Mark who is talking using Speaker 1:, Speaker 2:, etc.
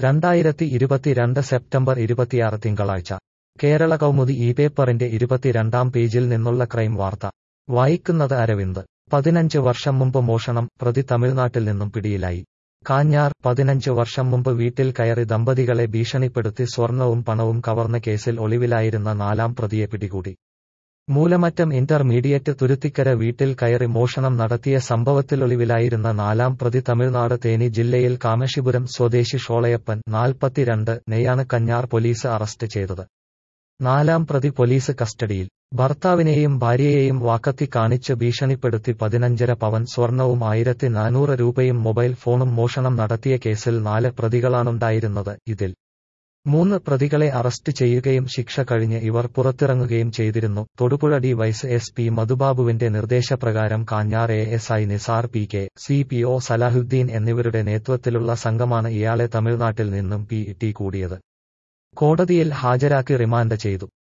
Speaker 1: രണ്ടായിരത്തി ഇരുപത്തിരണ്ട് സെപ്റ്റംബർ ഇരുപത്തിയാറ് തിങ്കളാഴ്ച കേരള കൗമുദി ഈ പേപ്പറിന്റെ ഇരുപത്തിരണ്ടാം പേജിൽ നിന്നുള്ള ക്രൈം വാർത്ത വായിക്കുന്നത് അരവിന്ദ് പതിനഞ്ച് വർഷം മുമ്പ് മോഷണം പ്രതി തമിഴ്നാട്ടിൽ നിന്നും പിടിയിലായി കാഞ്ഞാർ പതിനഞ്ച് വർഷം മുമ്പ് വീട്ടിൽ കയറി ദമ്പതികളെ ഭീഷണിപ്പെടുത്തി സ്വർണവും പണവും കവർന്ന കേസിൽ ഒളിവിലായിരുന്ന നാലാം പ്രതിയെ പിടികൂടി മൂലമറ്റം ഇന്റർമീഡിയറ്റ് തുരുത്തിക്കര വീട്ടിൽ കയറി മോഷണം നടത്തിയ സംഭവത്തിൽ ഒളിവിലായിരുന്ന നാലാം പ്രതി തമിഴ്നാട് തേനി ജില്ലയിൽ കാമശിപുരം സ്വദേശി ഷോളയപ്പൻ നാൽപ്പത്തിരണ്ട് നെയ്യാണ് കഞ്ഞാർ പോലീസ് അറസ്റ്റ് ചെയ്തത് നാലാം പ്രതി പോലീസ് കസ്റ്റഡിയിൽ ഭർത്താവിനെയും ഭാര്യയെയും വാക്കത്തി കാണിച്ച് ഭീഷണിപ്പെടുത്തി പതിനഞ്ചര പവൻ സ്വർണവും ആയിരത്തി നാനൂറ് രൂപയും മൊബൈൽ ഫോണും മോഷണം നടത്തിയ കേസിൽ നാല് പ്രതികളാണുണ്ടായിരുന്നത് ഇതിൽ മൂന്ന് പ്രതികളെ അറസ്റ്റ് ചെയ്യുകയും ശിക്ഷ കഴിഞ്ഞ് ഇവർ പുറത്തിറങ്ങുകയും ചെയ്തിരുന്നു Thodupuzha D vice S P മധുബാബുവിന്റെ നിർദ്ദേശപ്രകാരം Kanjar A S I Nisar P K C P O Salahuddin എന്നിവരുടെ നേതൃത്വത്തിലുള്ള സംഘമാണ് ഇയാളെ തമിഴ്നാട്ടിൽ നിന്നും പി ടി കൂടിയത് കോടതിയിൽ ഹാജരാക്കി റിമാൻഡ് ചെയ്തു